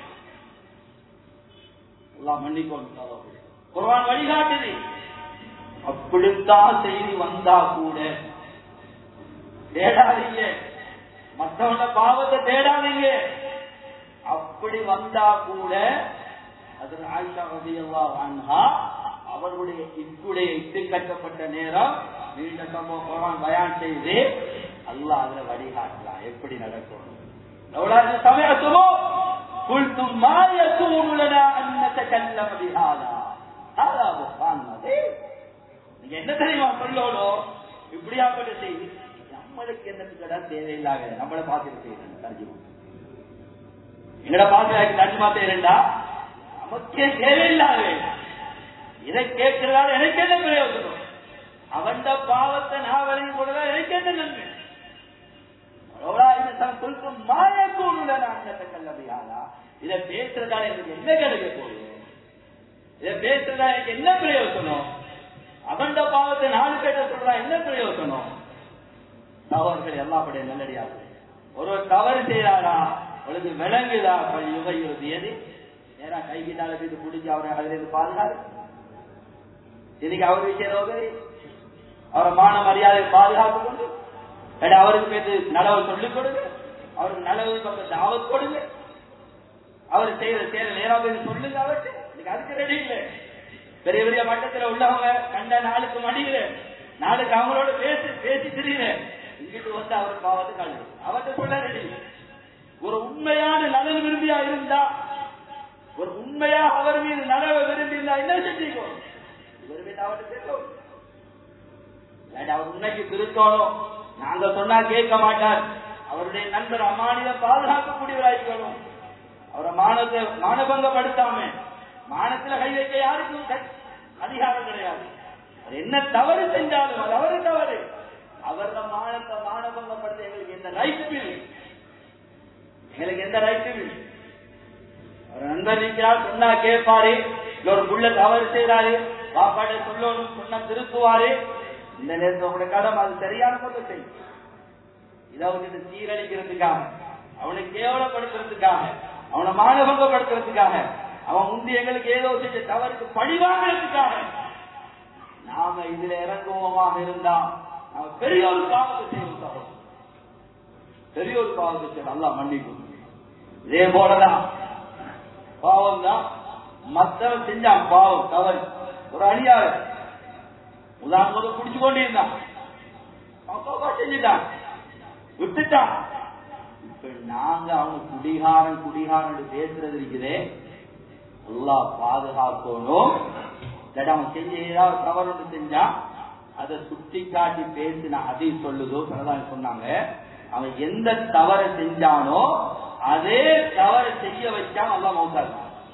எல்லாம் மன்னிக்கணும் சகோதரர்களே. குர்ஆன் வழிகாட்டுது அப்படித்தான் செய்தி வந்தா கூட தேடாதீங்க மற்றவன பாவத்தை தேடாதீங்க அப்படி வந்தா கூட அது ஆயிஷா ரலியல்லாஹு அன்ஹா அவர்களுடைய இப்புடைய இட்டு கட்டப்பட்ட நேரம் நீண்ட சம்பவம் குர்ஆன் பயான் செய்து அல்லாஹ் அதுல வழிகாட்டலாம் எப்படி நடக்கும் لولا إن سمعتموه قلتم ما يكون لنا أن نتكلم بهذا هذا بهتان عظيم நீங்க என்ன தெரியுமா சொல்லணும் இப்படியாப்பட்ட செய்தி நம்மளுக்கு என்னத்துக்கடா தேவையில்லாத நம்மளை பார்த்துட்டு செய்யணும் தர்ஜிமா எங்கட பார்த்து தர்ஜிமா செய்யறா நமக்கே தேவையில்லாத இதை கேட்கிறதால எனக்கு என்ன பிரயோஜனம் அவன் பாவத்தை நான் வழங்கி கொடுத்தா எனக்கு என்ன நன்மை இதை பேசுறதால எனக்கு என்ன கிடைக்க போகுது இதை பேசுறதால எனக்கு என்ன பிரயோஜனம் அவன் பாவத்தை நாலு பேட்ட சொல்றா என்ன பிரயோஜனம் தவறுகள் எல்லாப்படைய நல்லடியாக ஒரு தவறு செய்யறாரா அவளுக்கு விளங்குதா யுகையுறுதி எது நேரா கைகிட்டால போய் பிடிச்சி அவரை அதுல இருந்து பாதுகாது இன்னைக்கு அவர் விஷயம் ரோகரி அவரை மான மரியாதை பாதுகாத்து கொண்டு இல்லாட்டி அவருக்கு பேரு நலவு சொல்லிக் கொடுங்க அவருக்கு நலவு பக்கம் தாவத் கொடுங்க அவர் செய்யற செய்யற நேரம் போய் சொல்லுங்க அவருக்கு இன்னைக்கு அதுக்கு ரெடி இல்லை பெரிய பெரிய மட்டத்துல உள்ளவங்க கண்ட நாளுக்கு மடியில நாளுக்கு அவங்களோட பேசி பேசி திரியிற இங்கிட்டு வந்து அவர் பாவத்தை கழுவு அவர்கிட்ட சொல்ல ரெடி ஒரு உண்மையான நலன் விரும்பியா இருந்தா ஒரு உண்மையா அவர் மீது நலவை விரும்பி இருந்தா என்ன செஞ்சீங்க இவர் மீது அவர்கிட்ட பேசும் இல்லாட்டி அவர் உண்மைக்கு திருத்தணும் நாங்க சொன்னா கேட்க மாட்டார் அவருடைய நண்பர் அம்மானிடம் பாதுகாக்கக்கூடியவராயிருக்கணும் அவரை மானத்தை மானபங்கப்படுத்தாம மானத்துல கை வைக்க யாருக்கும் க- அதிகாரம் கிடையாது அது என்ன தவறு செஞ்சாலும் அது அவரு தவறு அவர மானத்தை மானபங்கப்படுத்த எங்களுக்கு எந்த ரைட்டும் இல்லை எங்களுக்கு எந்த ரைட்டும் இல்லை அவர் நண்பர் இருக்கிறார் சொன்னா கேட்பாரு இல்ல ஒரு புள்ள தவறு செய்யறாரு பாப்பாட்ட சொல்லணும் சொன்னா திருத்துவாரு இந்த நேரத்தில் உங்களுடைய கடமை அது சரியான பக்கம் செய்யும் இதை அவனுக்கு சீரழிக்கிறதுக்காக அவனை கேவலப்படுத்துறதுக்காக அவனை மானபங்கப்படுத்துறதுக்காக அவன் முந்தி எங்களுக்கு ஏதோ செஞ்ச தவறுக்கு பழிவாங்கிறதுக்காக நாம இதுல இறங்குவோமாக இருந்தா நாம பெரிய ஒரு பாவத்தை செய்வோம் சகோதரர். பெரிய ஒரு பாவத்தை செய்வோம் நல்லா மன்னிக்கும் இதே போலதான் பாவம் தான் மத்தவன் செஞ்சான் பாவம் தவறு ஒரு அணியாளர் உதாரணத்தை குடிச்சு கொண்டு இருந்தான் அவன் தோபா செஞ்சுட்டான் விட்டுட்டான் இப்ப நாங்க அவன் குடிகாரன் குடிகாரன் பேசுறது இருக்குதே எல்லாம் பாதுகாக்கணும் இல்லாட்டி அவன் செஞ்ச ஏதாவது தவறு ஒன்று செஞ்சா அதை சுட்டி காட்டி பேசின அதை சொல்லுதோ பிரதான் சொன்னாங்க அவன் எந்த தவறை செஞ்சானோ அதே தவறை செய்ய வச்சான் நல்லா மௌத்தாரு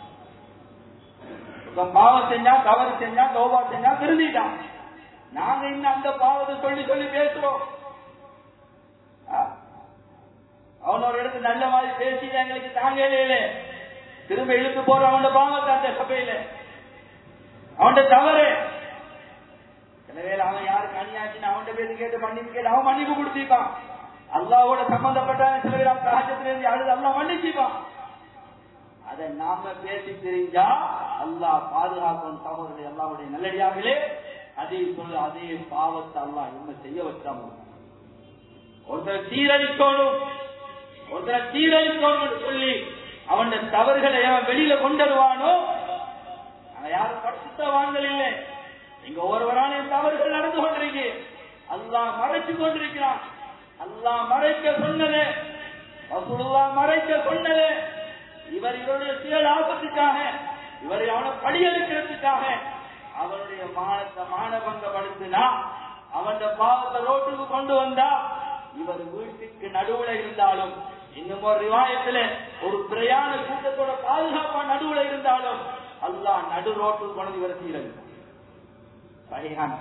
இப்ப பாவம் செஞ்சா தவறு செஞ்சா தோபா செஞ்சா திருந்திட்டான் நாங்க இன்னும் அந்த பாவத்தை சொல்லி சொல்லி பேசுறோம் ஆ. அவன் ஒரு இடத்துல நல்ல மாதிரி பேசி எங்களுக்கு தாங்கலே இல்லை திரும்ப இழுத்து போற அவனோட பாவத்தை அந்த சபையில அவன்கிட்ட தவறு சில வேளை அவன் யாருக்கு அநியாச்சுன்னு அவன்கிட்ட பேசி கேட்டு மன்னிப்பு கேட்டு அவன் மன்னிப்பு கொடுத்திருப்பான் அல்லாவோட சம்பந்தப்பட்ட சில பேர் சகஜத்திலிருந்து அழுது அல்லா மன்னிச்சுப்பான் அதை நாம பேசி தெரிஞ்சா அல்லாஹ் பாதுகாக்கும் சகோதரர்கள் அல்லாவுடைய நல்லடியார்களே அதே சொல்ல அதே பாவத்தை அல்லாஹ் என்ன செய்ய வச்சாமோ ஒருத்தர் சீரழிக்கணும் ஒருத்தர் சீரழிக்கணும் சொல்லி அவன் தவறுகளை அவன் வெளியில கொண்டு வருவானோ அவன் யாரும் பரிசுத்தவான்கள் இல்லை இங்க ஒருவரான தவறுகள் நடந்து கொண்டிருக்கு அல்லாஹ் மறைச்சு கொண்டிருக்கிறான் அல்லாஹ் மறைக்க சொன்னது ரசூலுல்லா மறைக்க சொன்னது இவர் இவருடைய சுய லாபத்துக்காக இவரை அவனை படியெடுக்கிறதுக்காக அவனுடைய மானத்தை மானபங்கப்படுத்தினா அவன் பாவத்தை ரோட்டுக்கு கொண்டு வந்தா இவர் வீட்டுக்கு நடுவுல இருந்தாலும் இன்னும் ஒரு ரிவாயத்துல ஒரு பிரயாண கூட்டத்தோட பாதுகாப்பா நடுவுல இருந்தாலும் அல்லாஹ் நடு ரோட்டுக்கு கொண்டு இவரை சீரழி சரியான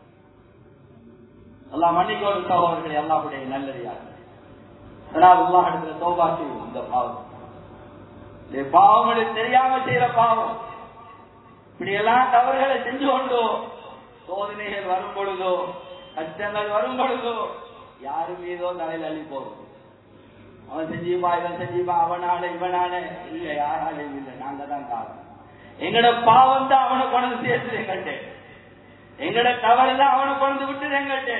அல்லா மன்னிக்கோடு சகோதரர்களை அல்லாவுடைய நல்லறியார் அதனால் அல்லாஹ் இடத்துல தோபா செய்வோம் இந்த பாவம் இந்த பாவங்களுக்கு தெரியாம செய்யற பாவம் இப்படி எல்லாம் தவறுகளை செஞ்சு கொண்டோ சோதனைகள் வரும் பொழுதோ கஷ்டங்கள் வரும் பொழுதோ யாரு மீதோ தலையில் அள்ளி போகும் அவன் செஞ்சுப்பா இவன் செஞ்சுப்பா அவனால இவனால இல்ல யாராலையும் இல்லை நாங்க தான் காரணம் எங்கட பாவம் தான் அவனை கொண்டு சேர்த்து எங்கள்கிட்ட எங்கட தவறு தான் அவனை கொண்டு விட்டு எங்கள்கிட்ட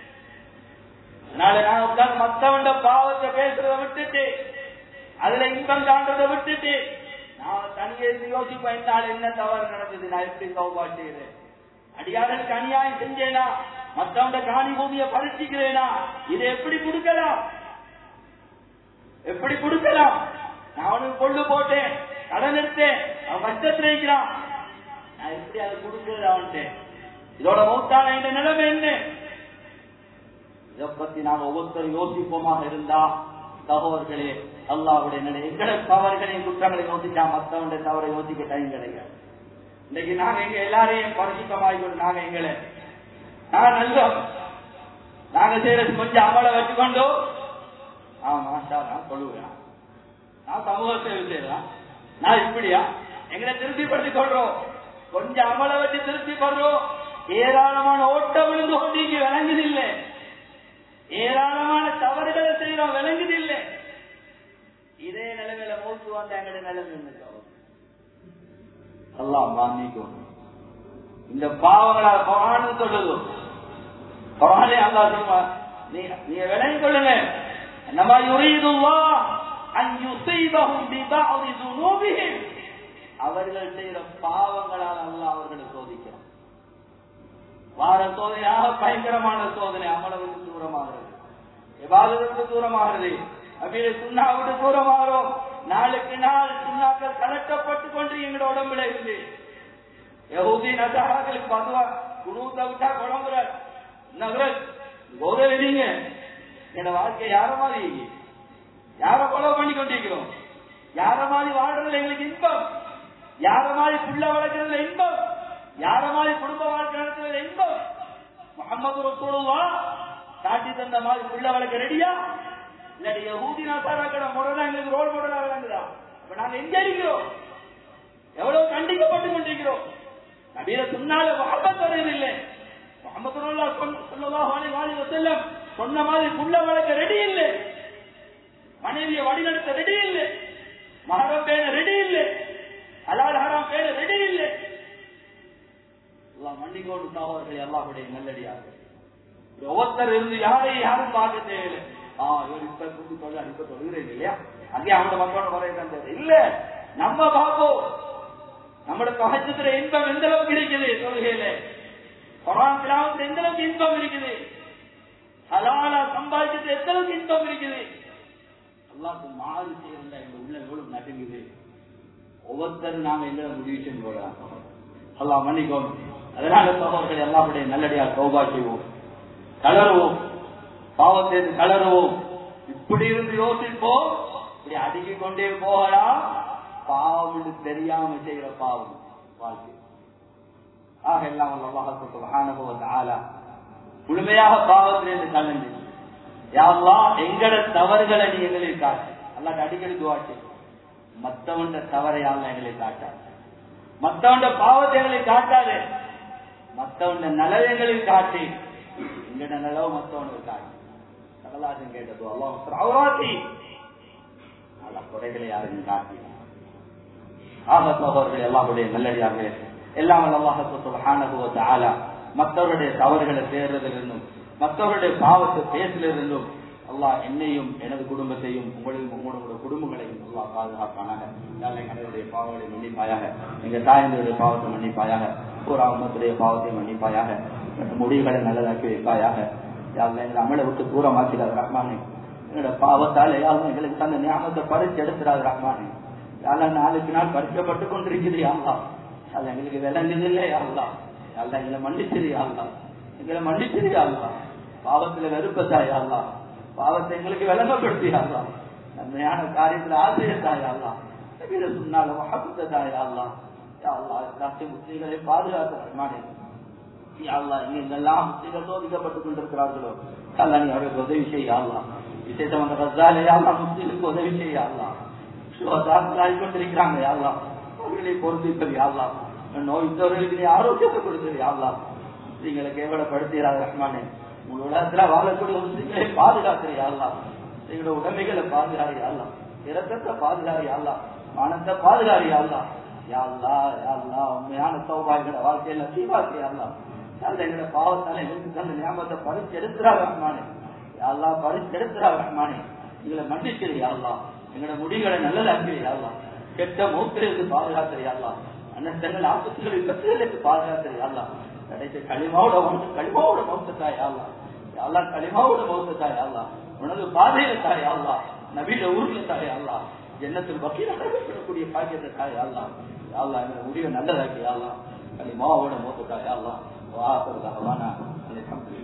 அதனால நான் உட்கார்ந்து மத்தவண்ட பாவத்தை பேசுறத விட்டுட்டு அதுல இன்பம் காண்றதை விட்டுட்டு நான் தனியே யோசிப்பேன் என்னால் என்ன தவறு நடந்தது நான் எப்படி சௌபா செய்யறேன் அடியாருக்கு அநியாயம் செஞ்சேனா மத்தவண்ட காணி பூமியை பறிச்சுக்கிறேனா இதை எப்படி கொடுக்கலாம் எப்படி கொடுக்கலாம் நான் அவனுக்கு கொண்டு போட்டேன் கடன் எடுத்தேன் அவன் கஷ்டத்தில் இருக்கிறான் நான் எப்படி அதை கொடுக்கிறது அவன்கிட்ட இதோட மௌத்தான இந்த நிலைமை என்ன இதை பத்தி நாம் ஒவ்வொருத்தரும் யோசிப்போமாக இருந்தா சகோதர்களே அல்லாவுடைய நிலை எங்களை தவறுகளையும் குற்றங்களை யோசிச்சா மத்தவனுடைய தவறை யோசிக்க டைம் கிடையாது இன்னைக்கு நாங்க எங்க எல்லாரையும் பரிசுத்தமாகி கொண்டு நாங்க எங்களை நாங்க நல்லோம் நாங்க செய்யறது கொஞ்சம் அமலை வச்சுக்கொண்டு ஆமா நான் சொல்லுவேன் நான் சமூக சேவை செய்யலாம் நான் இப்படியா எங்களை திருப்திப்படுத்திக் கொள்றோம் கொஞ்சம் அமலை வச்சு திருப்தி படுறோம் ஏராளமான ஓட்டம் விழுந்து கொண்டு இங்க விளங்குதில்லை ஏராளமான தவறுகளை செய்யறோம் விளங்குதில்லை இதே நிலைமையில மூச்சு வந்த எங்களுடைய நிலைமை அல்லாம் மன்னிக்கும் இந்த பாவங்களால் பவானு சொல்லுது பவானே அல்லா சொல்லுவா நீங்க விளங்கி கொள்ளுங்க என்னமா யுரீதுல்லா அன் யுசைபஹும் பிபஅதி ذنوبهم அவர்கள் செய்யற பாவங்களால் அல்லாஹ் அவர்களை சோதிக்கிறான் வார சோதனையாக பயங்கரமான சோதனை அமலவுக்கு தூரமாகிறது விவாதத்துக்கு தூரமாகிறது அப்படியே சுண்ணா விட்டு தூரமாகிறோம் நாளுக்கு நாள் சுண்ணாக்கள் கலட்டப்பட்டு கொண்டு எங்களோட உடம்புல இருந்து யகுதி நசாராக்களுக்கு பதுவா குணூத்த விட்டா குழம்புற நகரல் போதை விதிங்க என்னோட வாழ்க்கை யார மாதிரி யார கொலை பண்ணி கொண்டிருக்கிறோம் யார மாதிரி வாழ்றதுல எங்களுக்கு இன்பம் யார மாதிரி புள்ள வளர்க்கறதுல இன்பம் யார மாதிரி குடும்ப வாழ்க்கை நடத்துறதுல இன்பம் முகமது ரசூலுல்லா காட்டி தந்த மாதிரி புள்ள வளர்க்க ரெடியா இல்லாட்டி யஹூதி நசாராக்கட முறைதான் எங்களுக்கு ரோல் மாடலா விளங்குதா அப்ப நாங்க எங்க இருக்கிறோம் எவ்வளவு கண்டிக்கப்பட்டு கொண்டிருக்கிறோம் நபீர சுன்னால முகமது வருவதில்லை முகமது சொல்லலாம் வாலி வசல்லம் சொன்ன மாதிரி புள்ள வளர்க்க ரெடி இல்லை மனைவியை வழிநடத்த ரெடி இல்லை மகரம் பேண ரெடி இல்லை அலால் ஹராம் பேண ரெடி இல்லை எல்லாம் மன்னிக்கோடு சகோதரர்கள் எல்லாருடைய நல்லடியாக ஒவ்வொருத்தர் இருந்து யாரையும் யாரும் பார்க்க தேவையில்லை ஆ இவர் இப்ப கூட்டி சொல்ல இப்ப சொல்லுகிறேன் இல்லையா அங்கே அவனோட மக்களோட வரைய தந்தது இல்ல நம்ம பார்ப்போம் நம்மளோட பகச்சத்துல இன்பம் எந்த அளவுக்கு இருக்குது தொழுகையில குரான் திலாவத்துல எந்த அளவுக்கு இன்பம் இருக்குது ஹலாலா சம்பாதிக்கிறது எந்த அளவுக்கு இன்பம் இருக்குது அல்லாக்கு மாறு செய்யறதா எங்க உள்ள எவ்வளவு நடுங்குது ஒவ்வொருத்தரும் நாம எங்களை முடிவு செஞ்சு போடலாம் அல்லா மன்னிக்கோம் அதனால சகோதரர்கள் எல்லாருடைய நல்லடியா சௌபா செய்வோம் கலருவோம் பாவத்தை கலருவோம் இப்படி இருந்து யோசிப்போம் இப்படி அடுக்கிக் கொண்டே போகலாம் பாவம் தெரியாம செய்யற பாவம் வாழ்க்கை ஆக எல்லாம் அல்லாஹுக்கு ஆலா முழுமையாக பாவத்திலிருந்து கலந்து யாவா எங்கட தவறுகளை நீ எங்களுக்கு காட்டு அல்லாட்ட அடிக்கடி துவாச்சு மத்தவண்ட தவறை யாவா எங்களை காட்டாது மத்தவண்ட பாவத்தை எங்களை காட்டாது மத்தவண்ட நலவை எங்களுக்கு காட்டி எங்கட நலவு மத்தவனுக்கு காட்டு சகலாசம் கேட்டது அல்லாஹ் அல்ல குறைகளை யாரும் காட்டி ஆக சகோதரர்கள் எல்லாருடைய நல்லடியார்களே எல்லாம் அல்லாஹான ஆலா மற்றவருடைய தவறுகளை சேர்றதிலிருந்தும் மற்றவருடைய பாவத்தை பேசிலிருந்தும் அல்லாஹ் என்னையும் எனது குடும்பத்தையும் உங்களையும் உங்களோட குடும்பங்களையும் அல்லாஹ் பாதுகாப்பானாக எங்களுடைய பாவங்களை மன்னிப்பாயாக எங்க தாயந்தருடைய பாவத்தை மன்னிப்பாயாக பூரா உமத்துடைய பாவத்தை மன்னிப்பாயாக முடிவுகளை நல்லதாக்கி வைப்பாயாக யாரும் எங்களை அமலை விட்டு தூரமாக்கிறார் ரஹ்மானே எங்களோட பாவத்தால் யாரும் எங்களுக்கு தந்த ஞாபகத்தை பறிச்சு எடுத்துறாரு ரஹ்மானே யாரெல்லாம் நாளுக்கு நாள் பறிக்கப்பட்டு கொண்டிருக்குது யாருலாம் அது எங்களுக்கு விளங்குது இல்லை யாருலாம் யாரெல்லாம் எங்களை மன்னிச்சிரு யாருலாம் எங்களை மன்னிச்சிரு யாருலாம் பாவத்துல வெறுப்பத்தா யாருலாம் பாவத்தை எங்களுக்கு விளங்கப்படுத்தி யாருலாம் நன்மையான காரியத்துல ஆசிரியத்தா யாருலாம் சொன்னால மகத்ததா யாருலாம் யாருலாம் முஸ்லீம்களை பாதுகாக்க ரஹ்மானே எங்கெல்லாம் முஸ்லீம்கள் சோதிக்கப்பட்டுக் கொண்டிருக்கிறார்களோ அல்லா நீ அவர்களுக்கு உதவி செய்யலாம் விசேஷம் அந்த ரஜாலே யாரெல்லாம் முஸ்லீமுக்கு உதவி செய்யலாம் சுகதாக்களாகி கொண்டிருக்கிறாங்க யாரெல்லாம் அவர்களை பொறுப்பிப்பது யாரெல்லாம் நோய்த்தவர்களுக்கு நீ ஆரோக்கியத்தை கொடுத்தது யாரெல்லாம் முஸ்லீம்களை கேவலப்படுத்துகிறார் ரஹ்மானே உங்கள் உலகத்துல வாழக்கூடிய முஸ்லீம்களை பாதுகாக்கிற யாரெல்லாம் எங்களோட உடமைகளை பாதுகாரி யாரெல்லாம் இரத்தத்தை பாதுகாரி யாரெல்லாம் மானத்தை பாதுகாரி யாரெல்லாம் யாழ்லா யாழ்லா உண்மையான சௌபாகிற வாழ்க்கையில தீபாக்கி யாரெல்லாம் எங்களோட பாவத்தால எங்களுக்கு தந்த ஞாபகத்தை பறிச்சு எடுத்துறா ரஹ்மானே யாழ்லா பறிச்சு எடுத்துறா ரஹ்மானே எங்களை மன்னிச்சிரு யாழ்லா எங்களோட முடிகளை நல்லதாக்கி யாழ்லாம் கெட்ட மூக்கிலிருந்து பாதுகாக்கிற யாழ்லாம் அன்னத்தங்கள் ஆபத்துகள் விபத்துகளுக்கு பாதுகாக்கிற யாழ்லாம் கடைசி களிமாவோட வந்து களிமாவோட மௌத்தத்தா யாழ்லாம் யாழ்லாம் களிமாவோட மௌத்தத்தா யாழ்லாம் உனது பாதையில தாய் யாழ்லா நவீன ஊர்ல தாய் யாழ்லாம் ஜன்னத்தில் வக்கீல நடக்கக்கூடிய பாக்கியத்தை தாய் யாழ்லாம் யாழ்லா எங்களோட முடிவை நல்லதாக்கி யாழ்லாம் களிமாவோட மௌத்தத்தா யாழ்லாம் வாசல் தகவானா